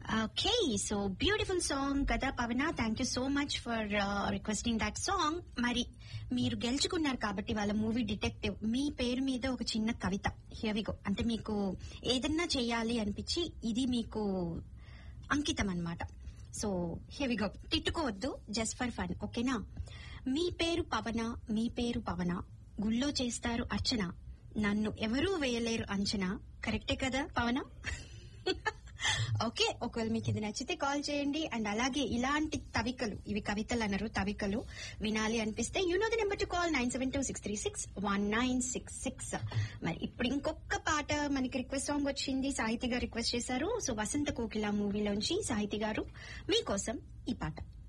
okay so beautiful song కదా Pavana thank you so much for requesting that song మరి మీరు గెలుచుకున్నారు కాబట్టి వాళ్ళ మూవీ డిటెక్టివ్ మీ పేరు మీద ఒక చిన్న కవిత హియవిగో అంటే మీకు ఏదన్నా చేయాలి అనిపించి ఇది మీకు అంకితం అన్నమాట సో హియవిగో తిట్టుకోవద్దు జస్ట్ ఫర్ ఫన్ ఓకేనా మీ పేరు పవన మీ పేరు పవన గుళ్ళో చేస్తారు అర్చన నన్ను ఎవరూ వేయలేరు అంచనా కరెక్టే కదా పవన ఓకే ఒకవేళ మీకు ఇది నచ్చితే కాల్ చేయండి అండ్ అలాగే ఇలాంటి తవికలు ఇవి కవితలు అన్నారు తవికలు వినాలి అనిపిస్తే you know the number to call nine seven two six three six one nine six six మరి ఇప్పుడు ఇంకొక పాట మనకి రిక్వెస్ట్ సాంగ్ వచ్చింది సాహితి గారు రిక్వెస్ట్ చేశారు సో వసంత కోకిల మూవీలోంచి సాహితి గారు మీకోసం ఈ పాట